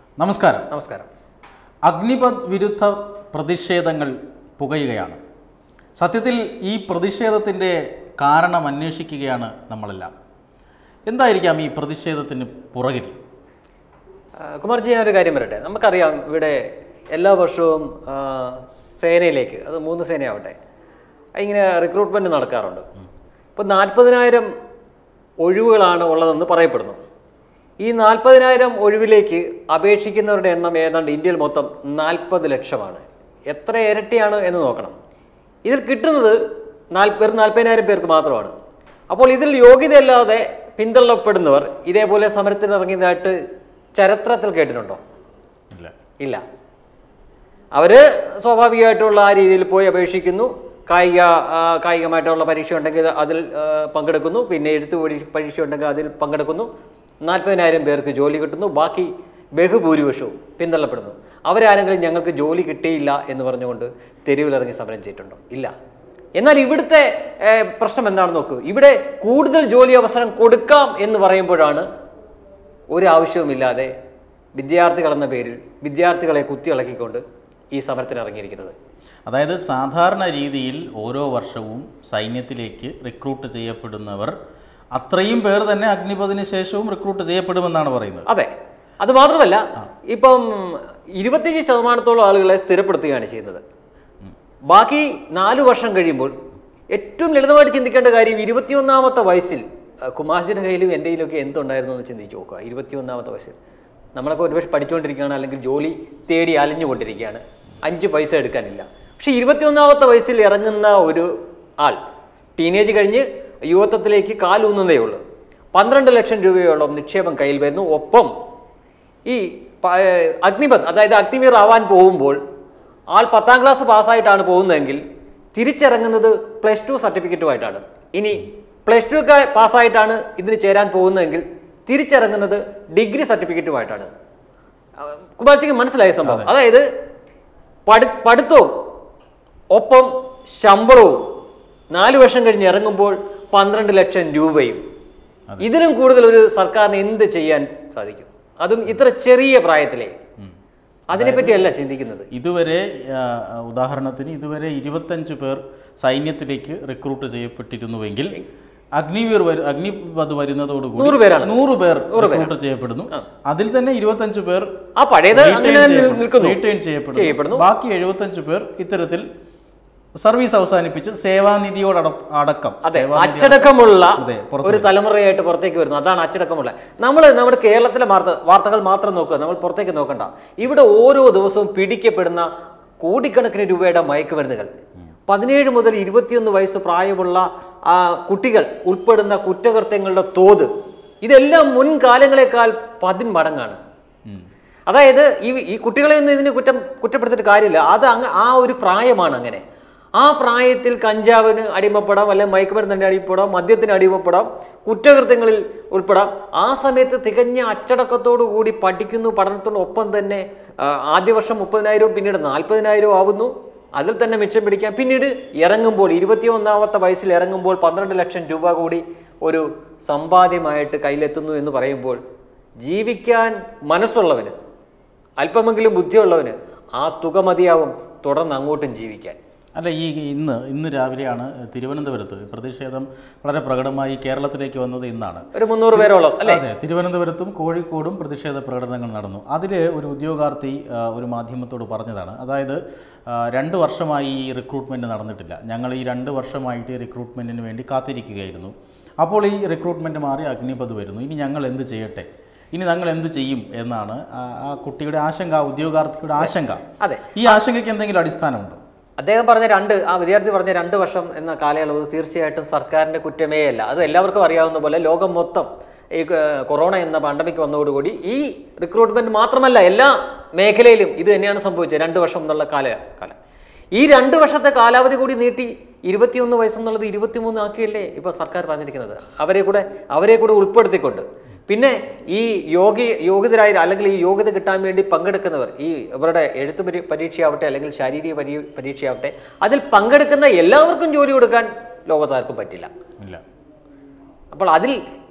നമസ്കാരം നമസ്കാരം അഗ്നിപത് വിരുദ്ധ പ്രതിഷേധങ്ങൾ പുകയുകയാണ് സത്യത്തിൽ ഈ പ്രതിഷേധത്തിൻ്റെ കാരണം അന്വേഷിക്കുകയാണ് നമ്മളെല്ലാം എന്തായിരിക്കാം ഈ പ്രതിഷേധത്തിന് പുറകിൽ ആ, കുമാർജി ഞാൻ ഒരു കാര്യം പറയട്ടെ നമുക്കറിയാം ഇവിടെ എല്ലാ വർഷവും ആ, സേനയിലേക്ക് അത് മൂന്ന് സേനയാവട്ടെ ഇങ്ങനെ റിക്രൂട്ട്മെൻറ്റ് നടക്കാറുണ്ട് ഇപ്പോൾ നാൽപ്പതിനായിരം ഒഴിവുകളാണ് ഉള്ളതെന്ന് പറയപ്പെടുന്നു ഈ നാൽപ്പതിനായിരം ഒഴിവിലേക്ക് അപേക്ഷിക്കുന്നവരുടെ എണ്ണം ഏതാണ്ട് ഇന്ത്യയിൽ മൊത്തം നാൽപ്പത് ലക്ഷമാണ് എത്ര ഇരട്ടിയാണ് എന്ന് നോക്കണം ഇതിൽ കിട്ടുന്നത് നാൽ വെറും നാൽപ്പതിനായിരം പേർക്ക് മാത്രമാണ് അപ്പോൾ ഇതിൽ യോഗ്യതയല്ലാതെ പിന്തള്ളപ്പെടുന്നവർ ഇതേപോലെ സമരത്തിന് ഇറങ്ങിയതായിട്ട് ചരിത്രത്തിൽ കേട്ടിട്ടുണ്ടോ ഇല്ല ഇല്ല അവർ സ്വാഭാവികമായിട്ടുള്ള ആ രീതിയിൽ പോയി അപേക്ഷിക്കുന്നു കായിക ആ, കായികമായിട്ടുള്ള പരീക്ഷ ഉണ്ടെങ്കിൽ അതിൽ ആ, പങ്കെടുക്കുന്നു പിന്നെ എഴുത്ത് പരീ- പരീക്ഷ ഉണ്ടെങ്കിൽ അതിൽ പങ്കെടുക്കുന്നു നാൽപ്പതിനായിരം പേർക്ക് ജോലി കിട്ടുന്നു ബാക്കി ബഹുഭൂരിപക്ഷവും പിന്തള്ളപ്പെടുന്നു അവരാരെങ്കിലും ഞങ്ങൾക്ക് ജോലി കിട്ടിയില്ല എന്ന് പറഞ്ഞുകൊണ്ട് തെരുവിലിറങ്ങി സമരം ചെയ്തിട്ടുണ്ടോ ഇല്ല എന്നാൽ ഇവിടുത്തെ ഏ, പ്രശ്നം എന്താണെന്ന് നോക്കൂ ഇവിടെ കൂടുതൽ ജോലി അവസരം കൊടുക്കാം എന്ന് പറയുമ്പോഴാണ് ഒരു ആവശ്യവുമില്ലാതെ വിദ്യാർത്ഥികൾ എന്ന പേരിൽ വിദ്യാർത്ഥികളെ കുത്തിയിളക്കിക്കൊണ്ട് ഈ സമരത്തിന് ഇറങ്ങിയിരിക്കുന്നത് അതായത് സാധാരണ രീതിയിൽ ഓരോ വർഷവും സൈന്യത്തിലേക്ക് റിക്രൂട്ട് ചെയ്യപ്പെടുന്നവർ അത്രയും പേർ തന്നെ അഗ്നിപതിന് ശേഷവും റിക്രൂട്ട് ചെയ്യപ്പെടുമെന്നാണ് പറയുന്നത് അതെ അത് മാത്രമല്ല ഇപ്പം ഇരുപത്തിയഞ്ച് ശതമാനത്തോളം ആളുകളെ സ്ഥിരപ്പെടുത്തുകയാണ് ചെയ്യുന്നത് ബാക്കി നാലു വർഷം കഴിയുമ്പോൾ ഏറ്റവും ലളിതമായിട്ട് ചിന്തിക്കേണ്ട കാര്യം ഇരുപത്തിയൊന്നാമത്തെ വയസ്സിൽ ആ, കുമാർജിയുടെ കയ്യിലും എൻ്റെ കയ്യിലൊക്കെ എന്തുണ്ടായിരുന്നു എന്ന് ചിന്തിച്ച് നോക്കുക ഇരുപത്തിയൊന്നാമത്തെ വയസ്സിൽ നമ്മളൊക്കെ ഒരുപക്ഷെ പഠിച്ചുകൊണ്ടിരിക്കുകയാണ് അല്ലെങ്കിൽ ജോലി തേടി അലഞ്ഞുകൊണ്ടിരിക്കുകയാണ് അഞ്ച് പൈസ എടുക്കാനില്ല പക്ഷേ ഇരുപത്തിയൊന്നാമത്തെ വയസ്സിൽ ഇറങ്ങുന്ന ഒരു ആൾ ടീനേജ് കഴിഞ്ഞ് യുവത്വത്തിലേക്ക് കാലൂന്നുന്നതേ ഉള്ളൂ പന്ത്രണ്ട് ലക്ഷം രൂപയോളം നിക്ഷേപം കയ്യിൽ വരുന്നു ഒപ്പം ഈ പ- ഏഹ് അഗ്നിപത് അതായത് അഗ്നിവീർ ആവാൻ പോകുമ്പോൾ ആൾ പത്താം ക്ലാസ് പാസ്സായിട്ടാണ് പോകുന്നതെങ്കിൽ തിരിച്ചിറങ്ങുന്നത് പ്ലസ് ടു സർട്ടിഫിക്കറ്റുമായിട്ടാണ് ഇനി പ്ലസ് ടു ഒക്കെ പാസ്സായിട്ടാണ് ഇതിന് ചേരാൻ പോകുന്നതെങ്കിൽ തിരിച്ചിറങ്ങുന്നത് ഡിഗ്രി സർട്ടിഫിക്കറ്റുമായിട്ടാണ് കുമാർച്ചിക്ക് മനസ്സിലായ സംഭവം അതായത് പഠി പഠിത്തവും ഒപ്പം ശമ്പളവും നാല് വർഷം കഴിഞ്ഞ് ഇറങ്ങുമ്പോൾ പന്ത്രണ്ട് ലക്ഷം രൂപയും ഇതിലും കൂടുതൽ ഒരു സർക്കാരിന് എന്ത് ചെയ്യാൻ സാധിക്കും അതും ഇത്ര ചെറിയ പ്രായത്തിലേ അതിനെപ്പറ്റിയല്ല ചിന്തിക്കുന്നത് ഇതുവരെ ആ, ഉദാഹരണത്തിന് ഇതുവരെ ഇരുപത്തഞ്ച് പേർ സൈന്യത്തിലേക്ക് റിക്രൂട്ട് ചെയ്യപ്പെട്ടിരുന്നുവെങ്കിൽ അഗ്നിവീർ വരു അഗ്നിപത് വരുന്നതോടുകൂടി നൂറ് പേരാണ്. നൂറ് പേർ റിക്രൂട്ട് ചെയ്യപ്പെടുന്നു അതിൽ തന്നെ ഇരുപത്തഞ്ച് പേർ ആ പഴയത് retain അങ്ങനെ തന്നെ ചെയ്യപ്പെടുന്നു. നിൽക്കുന്നു retain ചെയ്യപ്പെടുന്നു. ചെയ്യപ്പെടുന്നു. ബാക്കി എഴുപത്തഞ്ച് പേർ ഇത്തരത്തിൽ സർവീസ് അവസാനിപ്പിച്ച് സേവാനിധിയോടട- അടക്കം അതെ സേവാനിധി അച്ചടക്കമുള്ള അതെ, പുറത്ത് ഒരു തലമുറയായിട്ട് പുറത്തേക്ക് വരുന്നു അതാണ് അച്ചടക്കമുള്ള നമ്മൾ നമ്മുടെ കേരളത്തിലെ വാർത്ത വാർത്തകൾ മാത്രം നോക്കുക നമ്മൾ പുറത്തേക്ക് നോക്കണ്ട ഇവിടെ ഓരോ ദിവസവും പിടിക്കപ്പെടുന്ന കോടിക്കണക്കിന് രൂപയുടെ മയക്കുമരുന്നുകൾ പതിനേഴ് മുതൽ ഇരുപത്തിയൊന്ന് വയസ്സ് പ്രായമുള്ള ആ, കുട്ടികൾ ഉൾപ്പെടുന്ന കുറ്റകൃത്യങ്ങളുടെ തോത് ഇതെല്ലാം മുൻകാലങ്ങളെക്കാൾ പതിന്മടങ്ങാണ് ഉം. അതായത് ഈ ഈ കുട്ടികളെ ഒന്നും ഇതിന് കുറ്റം കുറ്റപ്പെടുത്തിയിട്ട് കാര്യമില്ല അത് അങ്ങ് ആ ഒരു പ്രായമാണ് അങ്ങനെ ആ പ്രായത്തിൽ കഞ്ചാവിന് അടിമപ്പെടാം അല്ലെങ്കിൽ മയക്കുമരുന്നിന് അടിമപ്പെടാം മദ്യത്തിന് അടിമപ്പെടാം കുറ്റകൃത്യങ്ങളിൽ ഉൾപ്പെടാം ആ സമയത്ത് തികഞ്ഞ അച്ചടക്കത്തോടു കൂടി പഠിക്കുന്നു പഠനത്തോടൊപ്പം തന്നെ ആ, ആദ്യ വർഷം മുപ്പതിനായിരവും പിന്നീട് നാൽപ്പതിനായിരവും ആവുന്നു അതിൽ തന്നെ മിച്ചം പിടിക്കാം പിന്നീട് ഇറങ്ങുമ്പോൾ ഇരുപത്തിയൊന്നാമത്തെ വയസ്സിൽ ഇറങ്ങുമ്പോൾ പന്ത്രണ്ട് ലക്ഷം രൂപ കൂടി ഒരു സമ്പാദ്യമായിട്ട് കയ്യിലെത്തുന്നു എന്ന് പറയുമ്പോൾ ജീവിക്കാൻ മനസ്സുള്ളവന് അല്പമെങ്കിലും ബുദ്ധിയുള്ളവന് ആ തുക മതിയാവും തുടർന്ന് അങ്ങോട്ടും ജീവിക്കാൻ അല്ല ഈ ഇന്ന് ഇന്ന് രാവിലെയാണ് തിരുവനന്തപുരത്ത് പ്രതിഷേധം വളരെ പ്രകടമായി കേരളത്തിലേക്ക് വന്നത് ഇന്നാണ് ഒരു മുന്നൂറ് പേരോളം അല്ലെ അതെ തിരുവനന്തപുരത്തും കോഴിക്കോടും പ്രതിഷേധ പ്രകടനങ്ങൾ നടന്നു അതിൽ ഒരു ഉദ്യോഗാർത്ഥി ആ, ഒരു മാധ്യമത്തോട് പറഞ്ഞതാണ് അതായത് ആ, രണ്ട് വർഷമായി ഈ റിക്രൂട്ട്മെൻറ്റ് നടന്നിട്ടില്ല ഞങ്ങൾ ഈ രണ്ട് വർഷമായിട്ട് ഈ റിക്രൂട്ട്മെൻറ്റിന് വേണ്ടി കാത്തിരിക്കുകയായിരുന്നു അപ്പോൾ ഈ റിക്രൂട്ട്മെൻറ്റ് മാറി അഗ്നിപത് വരുന്നു ഇനി ഞങ്ങൾ എന്ത് ചെയ്യട്ടെ ഇനി ഞങ്ങൾ എന്ത് ചെയ്യും എന്നാണ് ആ ആ കുട്ടിയുടെ ആശങ്ക ആ ഉദ്യോഗാർത്ഥിയുടെ ആശങ്ക അതെ ഈ ആശങ്കയ്ക്ക് എന്തെങ്കിലും അടിസ്ഥാനമുണ്ടോ അദ്ദേഹം പറഞ്ഞ രണ്ട് ആ വിദ്യാർത്ഥി പറഞ്ഞ രണ്ട് വർഷം എന്ന കാലയളവ് തീർച്ചയായിട്ടും സർക്കാരിന്റെ കുറ്റമേ അല്ല അത് എല്ലാവർക്കും അറിയാവുന്ന പോലെ ലോകം മൊത്തം ഈ ഏർ, കൊറോണ എന്ന പാണ്ടമിക് വന്നതോടുകൂടി ഈ റിക്രൂട്ട്മെന്റ് മാത്രമല്ല എല്ലാ മേഖലയിലും ഇത് തന്നെയാണ് സംഭവിച്ചത് രണ്ട് വർഷം എന്നുള്ള കാല കാലം ഈ രണ്ട് വർഷത്തെ കാലാവധി കൂടി നീട്ടി ഇരുപത്തിയൊന്ന് വയസ്സെന്നുള്ളത് ഇരുപത്തിമൂന്ന് ആക്കിയല്ലേ ഇപ്പോൾ സർക്കാർ പറഞ്ഞിരിക്കുന്നത് അവരെ കൂടെ അവരെ കൂടെ ഉൾപ്പെടുത്തിക്കൊണ്ട് പിന്നെ ഈ യോഗി യോഗ്യതരായ അല്ലെങ്കിൽ ഈ യോഗ്യത കിട്ടാൻ വേണ്ടി പങ്കെടുക്കുന്നവർ ഈ ഇവരുടെ എഴുത്ത് പരീ പരീക്ഷയാവട്ടെ അല്ലെങ്കിൽ ശാരീരിക പരീ പരീക്ഷയാവട്ടെ അതിൽ പങ്കെടുക്കുന്ന എല്ലാവർക്കും ജോലി കൊടുക്കാൻ ലോകത്താർക്കും പറ്റില്ല ഇല്ല അപ്പോൾ അതിൽ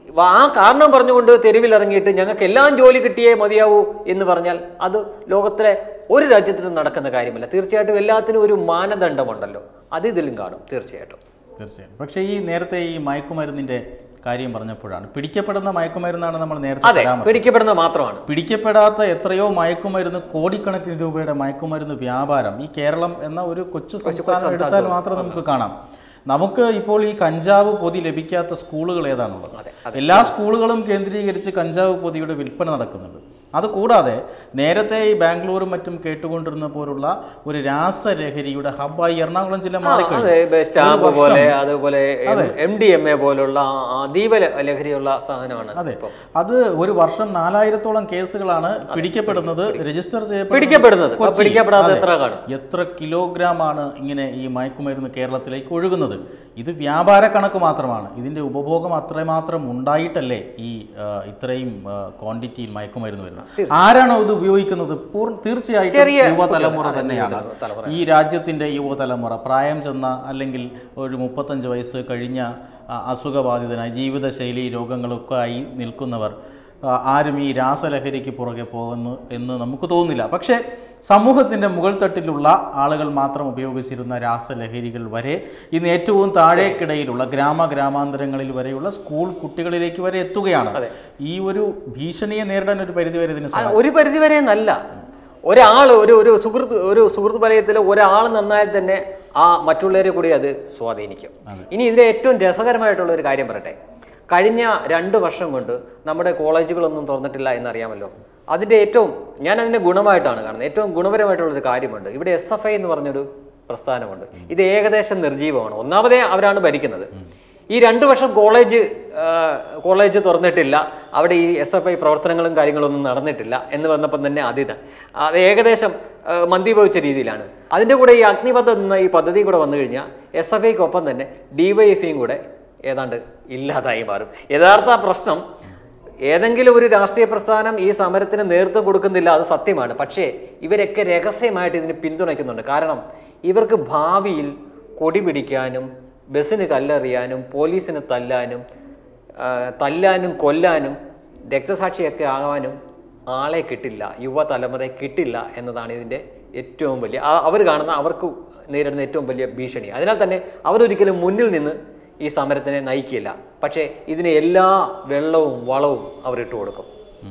ആ കാരണം പറഞ്ഞുകൊണ്ട് തെരുവിൽ ഇറങ്ങിയിട്ട് ഞങ്ങൾക്ക് എല്ലാം ജോലി കിട്ടിയേ മതിയാവൂ എന്ന് പറഞ്ഞാൽ അത് ലോകത്തിലെ ഒരു രാജ്യത്തിനും നടക്കുന്ന കാര്യമല്ല തീർച്ചയായിട്ടും എല്ലാത്തിനും ഒരു മാനദണ്ഡമുണ്ടല്ലോ അത് ഇതിലും കാണും തീർച്ചയായിട്ടും തീർച്ചയായും പക്ഷേ ഈ നേരത്തെ ഈ മയക്കുമരുന്നിന്റെ കാര്യം പറഞ്ഞപ്പോഴാണ് പിടിക്കപ്പെടുന്ന മയക്കുമരുന്നാണ് നമ്മൾ നേരത്തെ അതെ പരാമർശിച്ചത്. പിടിക്കപ്പെടുന്നത് മാത്രമാണ് പിടിക്കപ്പെടാത്ത എത്രയോ മയക്കുമരുന്ന് കോടിക്കണക്കിന് രൂപയുടെ മയക്കുമരുന്ന് വ്യാപാരം ഈ കേരളം എന്ന ഒരു കൊച്ചു സംസ്ഥാനം എടുത്താൽ മാത്രം നമുക്ക് കാണാം നമുക്ക് ഇപ്പോൾ ഈ കഞ്ചാവ് പൊതി ലഭിക്കാത്ത സ്കൂളുകൾ ഏതാണുള്ളത് എല്ലാ സ്കൂളുകളും കേന്ദ്രീകരിച്ച് കഞ്ചാവ് പൊതിയുടെ വിൽപ്പന നടക്കുന്നുണ്ട് അതുകൂടാതെ നേരത്തെ ഈ ബാംഗ്ലൂരും മറ്റും കേട്ടുകൊണ്ടിരുന്ന പോലുള്ള ഒരു രാസലഹരിയുടെ ഹബ്ബായി എറണാകുളം ജില്ല മാറിക്കഴിഞ്ഞു അതെ ബ- സ്റ്റാമ്പ് പോലെ അതുപോലെ എം ഡി എം എ പോലുള്ള അതീവ ല- ലഹരിയുള്ള സാധനമാണ് അതെ അത് ഒരു വർഷം നാലായിരത്തോളം കേസുകളാണ് പിടിക്കപ്പെടുന്നത് രജിസ്റ്റർ പിടിക്കപ്പെടുന്നത് അപ്പൊ കൊച്ചിയിൽ. പിടിക്കപ്പെടാത്ത അതെ. എത്ര കാണും എത്ര കിലോഗ്രാം ആണ് ഇങ്ങനെ ഈ മയക്കുമരുന്ന് കേരളത്തിലേക്ക് ഒഴുകുന്നത് ഇത് വ്യാപാര കണക്ക് മാത്രമാണ് ഇതിന്റെ ഉപഭോഗം അത്രമാത്രം ഉണ്ടായിട്ടല്ലേ ഈ ആ, ഇത്രയും ക്വാണ്ടിറ്റിയിൽ മയക്കുമരുന്ന് വരുന്നത് ആരാണോ ഇത് ഉപയോഗിക്കുന്നത് പൂർ- തീർച്ചയായിട്ടും ചെറിയ യുവതലമുറ തന്നെയാണ് തലമുറ. ഈ രാജ്യത്തിന്റെ യുവതലമുറ പ്രായം ചെന്ന അല്ലെങ്കിൽ ഒരു മുപ്പത്തഞ്ച് വയസ്സ് കഴിഞ്ഞ ആ, അസുഖബാധിതനായി ജീവിതശൈലി രോഗങ്ങളൊക്കെ ആയി നിൽക്കുന്നവർ ആ, ആരും ഈ രാസലഹരിക്ക് പുറകെ പോകുന്നു എന്ന് നമുക്ക് തോന്നുന്നില്ല പക്ഷേ സമൂഹത്തിൻ്റെ മുകൾ തട്ടിലുള്ള ആളുകൾ മാത്രം ഉപയോഗിച്ചിരുന്ന രാസലഹരികൾ വരെ ഇന്ന് ഏറ്റവും താഴേക്കിടയിലുള്ള ഗ്രാമ ഗ്രാമാന്തരങ്ങളിൽ വരെയുള്ള സ്കൂൾ കുട്ടികളിലേക്ക് വരെ എത്തുകയാണ് ഈ ഒരു ഭീഷണിയെ നേരിടാൻ ഒരു പരിധിവരെ ഇതിന് ആ, ഒരു പരിധി വരെ നല്ല ഒരാൾ ഒരു ഒരു സുഹൃത്ത് ഒരു സുഹൃത്ത് വലയത്തിൽ ഒരാൾ നന്നായാൽ തന്നെ ആ മറ്റുള്ളവരെ കൂടി അത് സ്വാധീനിക്കും ഇനി ഇതിലെ ഏറ്റവും രസകരമായിട്ടുള്ള ഒരു കാര്യം പറയട്ടെ കഴിഞ്ഞ രണ്ട് വർഷം കൊണ്ട് നമ്മുടെ കോളേജുകളൊന്നും തുറന്നിട്ടില്ല എന്നറിയാമല്ലോ അതിൻ്റെ ഏറ്റവും ഞാൻ അതിൻ്റെ ഗുണമായിട്ടാണ് കാണുന്നത് ഏറ്റവും ഗുണപരമായിട്ടുള്ളൊരു കാര്യമുണ്ട് ഇവിടെ എസ് എഫ് ഐ എന്ന് പറഞ്ഞൊരു പ്രസ്ഥാനമുണ്ട് ഇത് ഏകദേശം നിർജീവമാണ് ഒന്നാമതേ അവരാണ് ഭരിക്കുന്നത് ഈ രണ്ട് വർഷം കോളേജ് ആ, കോളേജ് തുറന്നിട്ടില്ല അവിടെ ഈ എസ് എഫ് ഐ പ്രവർത്തനങ്ങളും കാര്യങ്ങളൊന്നും നടന്നിട്ടില്ല എന്ന് വന്നപ്പം തന്നെ അതിന് അത് ഏകദേശം ആ, മന്ദീഭവിച്ച രീതിയിലാണ് അതിൻ്റെ കൂടെ ഈ അഗ്നിപഥ എന്ന ഈ പദ്ധതി കൂടെ വന്നു കഴിഞ്ഞാൽ എസ് എഫ് ഐക്കൊപ്പം തന്നെ ഡിവൈഎഫ്ഐയും കൂടെ ഏതാണ്ട് ഇല്ലാതായി മാറും യഥാർത്ഥ പ്രശ്നം ഏതെങ്കിലും ഒരു രാഷ്ട്രീയ പ്രസ്ഥാനം ഈ സമരത്തിന് നേതൃത്വം കൊടുക്കുന്നില്ല അത് സത്യമാണ് പക്ഷേ ഇവരൊക്കെ രഹസ്യമായിട്ട് ഇതിന് പിന്തുണയ്ക്കുന്നുണ്ട് കാരണം ഇവർക്ക് ഭാവിയിൽ കൊടി പിടിക്കാനും ബസ്സിന് കല്ലെറിയാനും പോലീസിന് തല്ലാനും ആ, തല്ലാനും കൊല്ലാനും രക്തസാക്ഷിയൊക്കെ ആകാനും ആളെ കിട്ടില്ല യുവതലമുറയെ കിട്ടില്ല എന്നതാണ് ഇതിൻ്റെ ഏറ്റവും വലിയ അവർ കാണുന്ന അവർക്ക് നേരിടുന്ന ഏറ്റവും വലിയ ഭീഷണി അതിനാൽ തന്നെ അവരൊരിക്കലും മുന്നിൽ നിന്ന് ഈ സമരത്തിനെ നയിക്കില്ല പക്ഷേ ഇതിന് എല്ലാ വെള്ളവും വളവും അവരിട്ട് കൊടുക്കും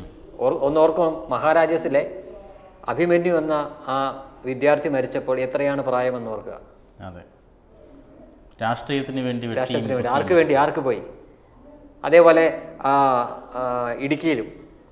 ഓർ- ഒന്ന് ഓർക്കണം മഹാരാജാസിലെ അഭിമന്യു എന്ന ആ വിദ്യാർത്ഥി മരിച്ചപ്പോൾ എത്രയാണ് പ്രായമെന്ന് ഓർക്കുക അതെ രാഷ്ട്രീയത്തിന് വേണ്ടി വെട്ടി രാഷ്ട്രത്തിന് വേണ്ടി ആർക്ക് വേണ്ടി ആർക്ക് പോയി അതേപോലെ ആ, ആ, ഇടുക്കിയിലും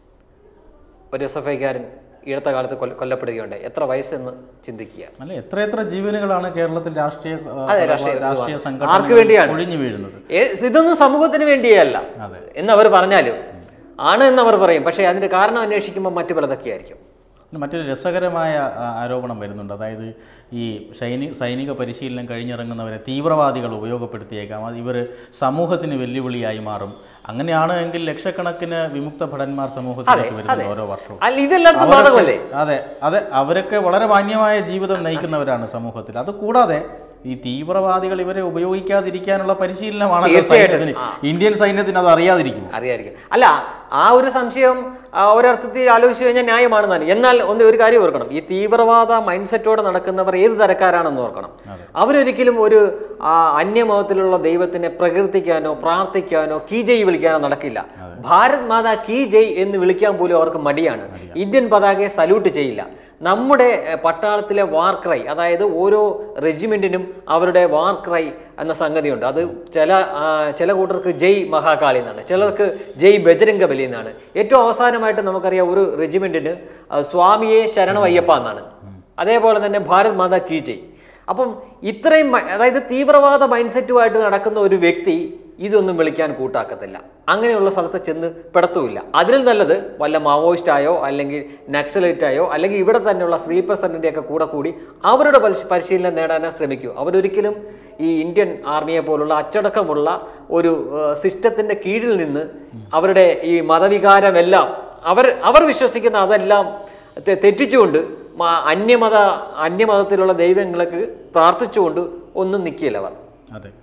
ഒരു എസ് എഫ് ഐക്കാരൻ ഈടത്ത കാലത്ത് കൊല്ല- കൊല്ലപ്പെടുകയുണ്ടായി എത്ര വയസ്സെന്ന് ചിന്തിക്കുക അല്ല എത്ര എത്ര ജീവനുകളാണ് കേരളത്തിൽ രാഷ്ട്രീയ ആ, അതെ, രാഷ്ട്രീയ- രാഷ്ട്രീയ ആർക്ക് സംഘടന വേണ്ടിയാണ്? ഒഴിഞ്ഞു വീഴുന്നത് ഏ- ഇതൊന്നും സമൂഹത്തിന് വേണ്ടിയേ അല്ല അതെ. എന്നവർ പറഞ്ഞാലും ആണ് എന്നവർ പറയും പക്ഷേ അതിന്റെ കാരണം അന്വേഷിക്കുമ്പോൾ മറ്റു പലതൊക്കെ ആയിരിക്കും പിന്നെ മറ്റൊരു രസകരമായ ആ, ആരോപണം വരുന്നുണ്ട് അതായത് ഈ സൈനിക സൈനിക പരിശീലനം കഴിഞ്ഞിറങ്ങുന്നവരെ തീവ്രവാദികൾ ഉപയോഗപ്പെടുത്തിയേക്കാം അത് ഇവർ സമൂഹത്തിന് വെല്ലുവിളിയായി മാറും അങ്ങനെയാണ് എങ്കിൽ ലക്ഷക്കണക്കിന് വിമുക്ത ഭടന്മാർ സമൂഹത്തിലേക്ക് വരുന്നത് ഓരോ വർഷവും അല്ല ഇതെല്ലായിടത്തും ബാധകമല്ലേ അതെ അതെ അവരൊക്കെ വളരെ മാന്യമായ ജീവിതം നയിക്കുന്നവരാണ് സമൂഹത്തിൽ അത് കൂടാതെ ഈ തീവ്രവാദികൾ ഇവരെ ഉപയോഗിക്കാതിരിക്കാനുള്ള പരിശീലനമാണ് തീർച്ചയായിട്ടും. സൈന്യത്തിന് ഇന്ത്യൻ സൈന്യത്തിന് അത് അറിയാതിരിക്കും അറിയായിരിക്കും അല്ല ആ ഒരു സംശയം ആ, ഒരർത്ഥത്തിൽ ആലോചിച്ച് കഴിഞ്ഞാൽ ന്യായമാണ് താനും എന്നാൽ ഒന്ന് ഒരു കാര്യം ഓർക്കണം ഈ തീവ്രവാദ മൈൻഡ് സെറ്റോടെ നടക്കുന്നവർ ഏത് തരക്കാരാണെന്ന് ഓർക്കണം അവരൊരിക്കലും ഒരു ആ, അന്യമതത്തിലുള്ള ദൈവത്തിനെ പ്രകീർത്തിക്കാനോ പ്രാർത്ഥിക്കാനോ കീ ജയ് വിളിക്കാനോ നടക്കില്ല ഭാരത് മാതാ കീ ജയ് എന്ന് വിളിക്കാൻ പോലും അവർക്ക് മടിയാണ് ഇന്ത്യൻ പതാകയെ സല്യൂട്ട് ചെയ്യില്ല നമ്മുടെ എഹ്, പട്ടാളത്തിലെ വാർ ക്രൈ അതായത് ഓരോ റെജിമെന്റിനും അവരുടെ വാർ ക്രൈ എന്ന സംഗതിയുണ്ട് അത് ചില ആ, ചില കൂട്ടർക്ക് ജയ് മഹാകാളി എന്നാണ് ചിലർക്ക് ജയ് ബജരംഗ ബലി എന്നാണ് ഏറ്റവും അവസാനമായിട്ട് നമുക്കറിയാം ഒരു റെജിമെന്റിന് ആ, സ്വാമിയെ ശരണമയ്യപ്പ എന്നാണ് അതേപോലെ തന്നെ ഭാരത് മാതാ കീ ജയ് അപ്പം ഇത്രയും മ- അതായത് തീവ്രവാദ മൈൻഡ് സെറ്റുമായിട്ട് നടക്കുന്ന ഒരു വ്യക്തി ഇതൊന്നും വിളിക്കാൻ കൂട്ടാക്കത്തില്ല അങ്ങനെയുള്ള സ്ഥലത്ത് ചെന്ന് പെടത്തുമില്ല അതിൽ നല്ലത് വല്ല മാവോയിസ്റ്റായോ അല്ലെങ്കിൽ നക്സലൈറ്റായോ അല്ലെങ്കിൽ ഇവിടെ തന്നെയുള്ള സ്ലീപ്പർ സെന്റിൻ്റെ ഒക്കെ കൂടെ കൂടി അവരുടെ പരിശ- പരിശീലനം നേടാനേ ശ്രമിക്കൂ അവരൊരിക്കലും ഈ ഇന്ത്യൻ ആർമിയെ പോലുള്ള അച്ചടക്കമുള്ള ഒരു സിസ്റ്റത്തിൻ്റെ കീഴിൽ നിന്ന് അവരുടെ ഈ മതവികാരമെല്ലാം അവർ അവർ വിശ്വസിക്കുന്ന അതെല്ലാം തെ- തെറ്റിച്ചുകൊണ്ട് മ- അന്യമത അന്യമതത്തിലുള്ള ദൈവങ്ങൾക്ക് പ്രാർത്ഥിച്ചുകൊണ്ട് ഒന്നും നിൽക്കില്ല അവർ അതെ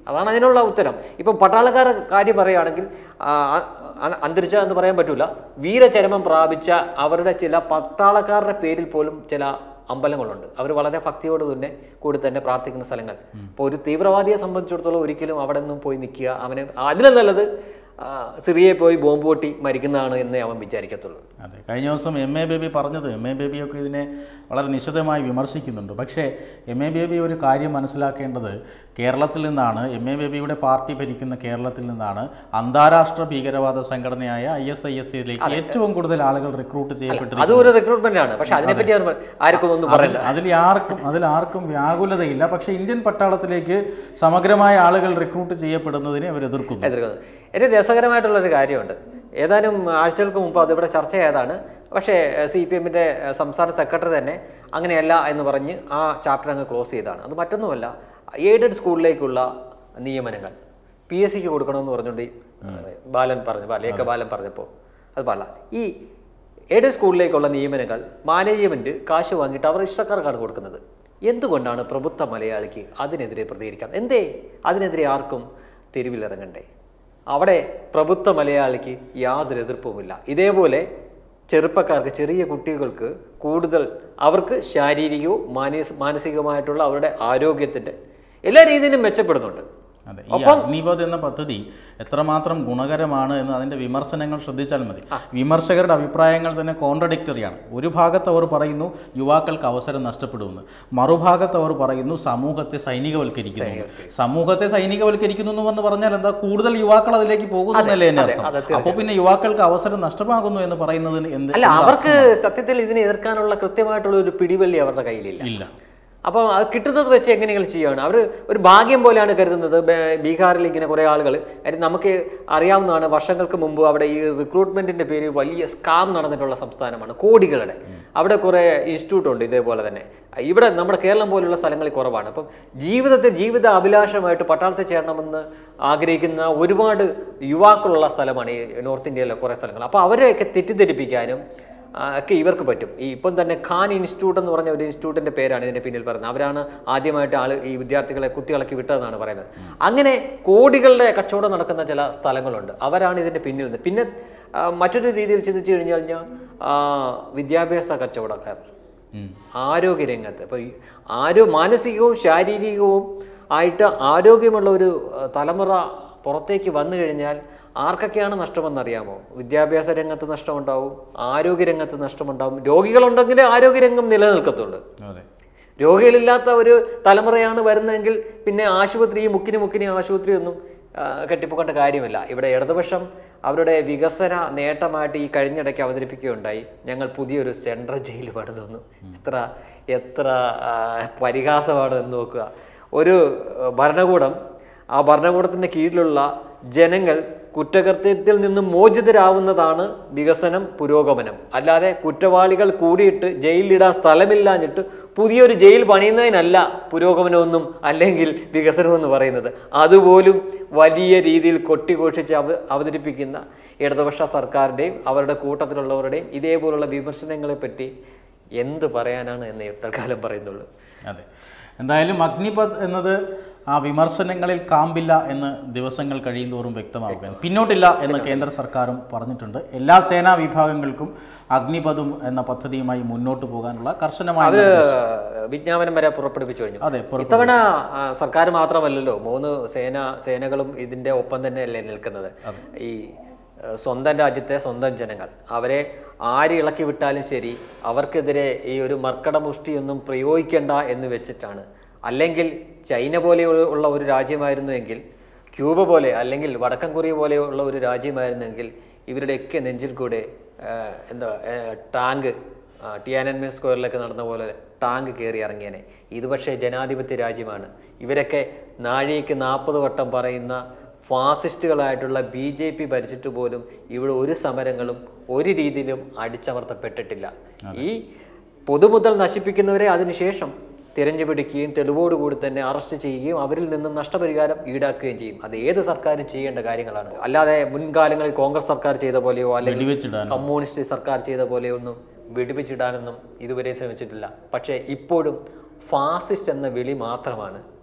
അതാണ് അതിനുള്ള ഉത്തരം ഇപ്പം പട്ടാളക്കാരുടെ കാര്യം പറയുകയാണെങ്കിൽ ആ, അ- അന്തരിച്ച എന്ന് പറയാൻ പറ്റൂല വീരചരമം പ്രാപിച്ച അവരുടെ ചില പട്ടാളക്കാരുടെ പേരിൽ പോലും ചില അമ്പലങ്ങളുണ്ട് അവർ വളരെ ഭക്തിയോട് തന്നെ കൂടി തന്നെ പ്രാർത്ഥിക്കുന്ന സ്ഥലങ്ങൾ ഇപ്പോൾ ഒരു തീവ്രവാദിയെ സംബന്ധിച്ചിടത്തോളം ഒരിക്കലും അവിടെ നിന്നും പോയി നിൽക്കുക അവന് അതിലും നല്ലത് ആ, സിറിയയിൽ പോയി ബോംബ് പൊട്ടി മരിക്കുന്നതാണ് എന്നേ അവൻ വിചാരിക്കത്തുള്ളൂ അതെ കഴിഞ്ഞ ദിവസം എം എ ബേബി പറഞ്ഞത് എം എ ബേബിയൊക്കെ ഇതിനെ വളരെ നിശിതമായി വിമർശിക്കുന്നുണ്ട് പക്ഷേ എം എ ബേബി ഒരു കാര്യം മനസ്സിലാക്കേണ്ടത് കേരളത്തിൽ നിന്നാണ് എം എ ബേബിയുടെ പാർട്ടി ഭരിക്കുന്ന കേരളത്തിൽ നിന്നാണ് അന്താരാഷ്ട്ര ഭീകരവാദ സംഘടനയായ ഐ എസ് ഐ എസ് സിയിലേക്ക് ഏറ്റവും കൂടുതൽ ആളുകൾ റിക്രൂട്ട് ചെയ്യപ്പെട്ടിരിക്കുന്നത് അതും ഒരു റിക്രൂട്ട്മെന്റ് ആണ് പക്ഷെ അതിനെപ്പറ്റി അവർ ആർക്കും ഒന്നും പറയില്ല അതിൽ ആർക്കും അതിൽ ആർക്കും വ്യാകുലതയില്ല പക്ഷേ ഇന്ത്യൻ പട്ടാളത്തിലേക്ക് സമഗ്രമായ ആളുകൾ റിക്രൂട്ട് ചെയ്യപ്പെടുന്നതിനെ അവർ എതിർക്കുന്നു എതിർക്കുന്നത് ഏറ്റവും രസകരമായിട്ടുള്ളൊരു കാര്യമുണ്ട് ഏതാനും ആഴ്ചകൾക്ക് മുമ്പ് അതിവിടെ ചർച്ച ചെയ്തതാണ് പക്ഷേ സി പി എമ്മിൻ്റെ സംസ്ഥാന സെക്രട്ടറി തന്നെ അങ്ങനെയല്ല എന്ന് പറഞ്ഞ് ആ ചാപ്റ്റർ അങ്ങ് ക്ലോസ് ചെയ്തതാണ് അത് മറ്റൊന്നുമല്ല എയ്ഡഡ് സ്കൂളിലേക്കുള്ള നിയമനങ്ങൾ പി എസ് സിക്ക് കൊടുക്കണമെന്ന് പറഞ്ഞുകൊണ്ട് ഈ, ബാലൻ പറഞ്ഞു ലേഖ ബാലൻ പറഞ്ഞപ്പോൾ അത് പാടില്ല ഈ എയ്ഡഡ് സ്കൂളിലേക്കുള്ള നിയമനങ്ങൾ മാനേജ്മെൻറ്റ് കാശ് വാങ്ങിയിട്ട് അവർ ഇഷ്ടക്കാർക്കാണ് കൊടുക്കുന്നത് എന്തുകൊണ്ടാണ് പ്രബുദ്ധ മലയാളിക്ക് അതിനെതിരെ പ്രതികരിക്കാൻ എന്തേ അതിനെതിരെ ആർക്കും തെരുവിലിറങ്ങണ്ടേ അവിടെ പ്രബുദ്ധ മലയാളിക്ക് യാതൊരു എതിർപ്പുമില്ല ഇതേപോലെ ചെറുപ്പക്കാർക്ക് ചെറിയ കുട്ടികൾക്ക് കൂടുതൽ അവർക്ക് ശാരീരികവും മാനസിക മാനസികവുമായിട്ടുള്ള അവരുടെ ആരോഗ്യത്തിൻ്റെ എല്ലാ രീതിയിലും മെച്ചപ്പെടുന്നുണ്ട് അതെ ഈ അഗ്നിപഥ് എന്ന പദ്ധതി എത്രമാത്രം ഗുണകരമാണ് എന്ന് അതിൻ്റെ വിമർശനങ്ങൾ ശ്രദ്ധിച്ചാൽ മതി വിമർശകരുടെ അഭിപ്രായങ്ങൾ തന്നെ കോൺട്രഡിക്റ്ററിയാണ് ഒരു ഭാഗത്ത് അവർ പറയുന്നു യുവാക്കൾക്ക് അവസരം നഷ്ടപ്പെടുമെന്ന് മറുഭാഗത്ത് അവർ പറയുന്നു സമൂഹത്തെ സൈനികവൽക്കരിക്കുന്നു സമൂഹത്തെ സൈനികവൽക്കരിക്കുന്നു എന്ന് പറഞ്ഞ് പറഞ്ഞാൽ എന്താ കൂടുതൽ യുവാക്കൾ അതിലേക്ക് പോകുന്നല്ലേ എന്നെ അതെ, അർത്ഥം അതെ, അപ്പോൾ പിന്നെ യുവാക്കൾക്ക് അവസരം നഷ്ടമാകുന്നു എന്ന് പറയുന്നതിന് എന്ത് അല്ല അവർക്ക് സത്യത്തിൽ ഇതിനെ എതിർക്കാനുള്ള കൃത്യമായിട്ടുള്ള ഒരു പിടിവള്ളി അവരുടെ കയ്യിലില്ല ഇല്ല അപ്പോൾ അത് കിട്ടുന്നത് വെച്ച് എങ്ങനെയെങ്കിലും ചെയ്യുകയാണ് അവർ ഒരു ഭാഗ്യം പോലെയാണ് കരുതുന്നത് ബേ- ബീഹാറിൽ ഇങ്ങനെ കുറേ ആളുകൾ കാര്യം നമുക്ക് അറിയാവുന്നതാണ് വർഷങ്ങൾക്ക് മുമ്പ് അവിടെ ഈ റിക്രൂട്ട്മെന്റിന്റെ പേരിൽ വലിയ സ്കാം നടന്നിട്ടുള്ള സംസ്ഥാനമാണ് കോടികളുടെ അവിടെ കുറേ ഇൻസ്റ്റിറ്റ്യൂട്ട് ഉണ്ട് ഇതേപോലെ തന്നെ ഇവിടെ നമ്മുടെ കേരളം പോലുള്ള സ്ഥലങ്ങളിൽ കുറവാണ് അപ്പം ജീവിതത്തിൽ ജീവിത അഭിലാഷമായിട്ട് പട്ടാളത്തിൽ ചേരണമെന്ന് ആഗ്രഹിക്കുന്ന ഒരുപാട് യുവാക്കളുള്ള സ്ഥലമാണ് ഈ നോർത്ത് ഇന്ത്യയിലെ കുറേ സ്ഥലങ്ങൾ അപ്പോൾ അവരെയൊക്കെ തെറ്റിദ്ധരിപ്പിക്കാനും ആ, ഒക്കെ ഇവർക്ക് പറ്റും ഈ ഇപ്പം തന്നെ ഖാൻ ഇൻസ്റ്റിറ്റ്യൂട്ട് എന്ന് പറഞ്ഞ ഒരു ഇൻസ്റ്റിറ്റ്യൂട്ടിന്റെ പേരാണ് ഇതിന്റെ പിന്നിൽ പറയുന്നത് അവരാണ് ആദ്യമായിട്ട് ആള് ഈ വിദ്യാർത്ഥികളെ കുത്തികളക്കി വിട്ടതെന്നാണ് പറയുന്നത് അങ്ങനെ കോടികളുടെ കച്ചവടം നടക്കുന്ന ചില സ്ഥലങ്ങളുണ്ട് അവരാണ് ഇതിന്റെ പിന്നിൽ നിന്ന് പിന്നെ ആ, മറ്റൊരു രീതിയിൽ ചിന്തിച്ചു കഴിഞ്ഞു കഴിഞ്ഞാൽ ആ, വിദ്യാഭ്യാസ കച്ചവടക്കാർ ഉം. ആരോഗ്യരംഗത്ത് ഇപ്പോൾ ഈ ആരോ മാനസികവും ശാരീരികവും ആയിട്ട് ആരോഗ്യമുള്ള ഒരു ആ, തലമുറ പുറത്തേക്ക് വന്നു കഴിഞ്ഞാൽ ആർക്കൊക്കെയാണ് നഷ്ടമെന്നറിയാമോ വിദ്യാഭ്യാസ രംഗത്ത് നഷ്ടമുണ്ടാവും ആരോഗ്യരംഗത്ത് നഷ്ടമുണ്ടാവും രോഗികളുണ്ടെങ്കിൽ ആരോഗ്യരംഗം നിലനിൽക്കത്തുള്ളൂ അതെ രോഗികളില്ലാത്ത ഒരു തലമുറയാണ് വരുന്നതെങ്കിൽ പിന്നെ ആശുപത്രി മുക്കിന് മുക്കിന് ആശുപത്രി ഒന്നും ആ, കെട്ടിപ്പൊക്കേണ്ട കാര്യമില്ല ഇവിടെ ഇടതുപക്ഷം അവരുടെ വികസന നേട്ടമായിട്ട് ഈ കഴിഞ്ഞിടയ്ക്ക് അവതരിപ്പിക്കുകയുണ്ടായി ഞങ്ങൾ പുതിയൊരു സെൻട്രൽ ജയിൽ പണിതെന്നു എത്ര എത്ര ആ, പരിഹാസമാണ് എന്ന് നോക്കുക ഒരു ആ, ഭരണകൂടം ആ ഭരണകൂടത്തിൻ്റെ കീഴിലുള്ള ജനങ്ങൾ കുറ്റകൃത്യത്തിൽ നിന്നും മോചിതരാവുന്നതാണ് വികസനം പുരോഗമനം അല്ലാതെ കുറ്റവാളികൾ കൂടിയിട്ട് ജയിലിലിടാൻ സ്ഥലമില്ലാഞ്ഞിട്ട് പുതിയൊരു ജയിൽ പണിയുന്നതിനല്ല പുരോഗമനമൊന്നും അല്ലെങ്കിൽ വികസനമെന്ന് പറയുന്നത് അതുപോലും വലിയ രീതിയിൽ കൊട്ടിഘോഷിച്ച് അവ അവതരിപ്പിക്കുന്ന ഇടതുപക്ഷ സർക്കാരിൻ്റെയും അവരുടെ കൂട്ടത്തിലുള്ളവരുടെയും ഇതേപോലുള്ള വിമർശനങ്ങളെ പറ്റി എന്ത് പറയാനാണ് എന്ന് തൽക്കാലം പറയുന്നുള്ളൂ അതെ എന്തായാലും അഗ്നിപഥ് എന്നത് ആ വിമർശനങ്ങളിൽ കാമ്പില്ല എന്ന് ദിവസങ്ങൾ കഴിയുന്തോറും വ്യക്തമാവുകയാണ് പിന്നോട്ടില്ല എന്ന് കേന്ദ്ര സർക്കാരും പറഞ്ഞിട്ടുണ്ട് എല്ലാ സേനാ വിഭാഗങ്ങൾക്കും അഗ്നിപഥും എന്ന പദ്ധതിയുമായി മുന്നോട്ട് പോകാനുള്ള കർശനമായ അവര് വിജ്ഞാപനം വരെ പുറപ്പെടുവിച്ചു കഴിഞ്ഞു അതെ പുറ- ഇത്തവണ ആ, സർക്കാർ മാത്രമല്ലല്ലോ മൂന്ന് സേന സേനകളും ഇതിന്റെ ഒപ്പം തന്നെയല്ലേ നിൽക്കുന്നത് ഈ ആ, സ്വന്തം രാജ്യത്തെ സ്വന്തം ജനങ്ങൾ അവരെ ആര് ഇളക്കി വിട്ടാലും ശരി അവർക്കെതിരെ ഈ ഒരു മർക്കട മുഷ്ടിയൊന്നും പ്രയോഗിക്കണ്ട എന്ന് വെച്ചിട്ടാണ് അല്ലെങ്കിൽ ചൈന പോലെ ഉള്ള ഒരു രാജ്യമായിരുന്നുവെങ്കിൽ ക്യൂബ പോലെ അല്ലെങ്കിൽ വടക്കൻ കൊറിയ പോലെയുള്ള ഒരു രാജ്യമായിരുന്നെങ്കിൽ ഇവരുടെയൊക്കെ നെഞ്ചിൽ കൂടെ ആ, എന്താ ആ, ടാങ്ക് ആ, ടിയാനൻമെൻ സ്ക്വയറിലൊക്കെ നടന്ന പോലെ ടാങ്ക് കയറി ഇറങ്ങിയനെ ഇത് പക്ഷേ ജനാധിപത്യ രാജ്യമാണ് ഇവരൊക്കെ നാഴികയ്ക്ക് നാൽപ്പത് വട്ടം പറയുന്ന ഫാസിസ്റ്റുകളായിട്ടുള്ള ബി ജെ പി ഭരിച്ചിട്ട് പോലും ഇവിടെ ഒരു സമരങ്ങളും ഒരു രീതിയിലും അടിച്ചമർത്തപ്പെട്ടിട്ടില്ല ഈ പൊതുമുതൽ നശിപ്പിക്കുന്നവരെ അതിനുശേഷം തിരഞ്ഞു പിടിക്കുകയും തെളിവോടുകൂടി തന്നെ അറസ്റ്റ് ചെയ്യുകയും അവരിൽ നിന്ന് നഷ്ടപരിഹാരം ഈടാക്കുകയും ചെയ്യും അത് ഏത് സർക്കാരും ചെയ്യേണ്ട കാര്യങ്ങളാണ് അല്ലാതെ മുൻകാലങ്ങളിൽ കോൺഗ്രസ് സർക്കാർ ചെയ്ത പോലെയോ അല്ലെങ്കിൽ വെടിവെച്ചിടാൻ കമ്മ്യൂണിസ്റ്റ് സർക്കാർ ചെയ്ത പോലെയൊന്നും വെടിവെച്ചിടാനൊന്നും ഇതുവരെ ശ്രമിച്ചിട്ടില്ല പക്ഷേ ഇപ്പോഴും ഫാസിസ്റ്റ് എന്ന വിളി മാത്രമാണ്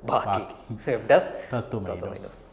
ബാക്കി web desk Tatwamayi Tatwamayi news.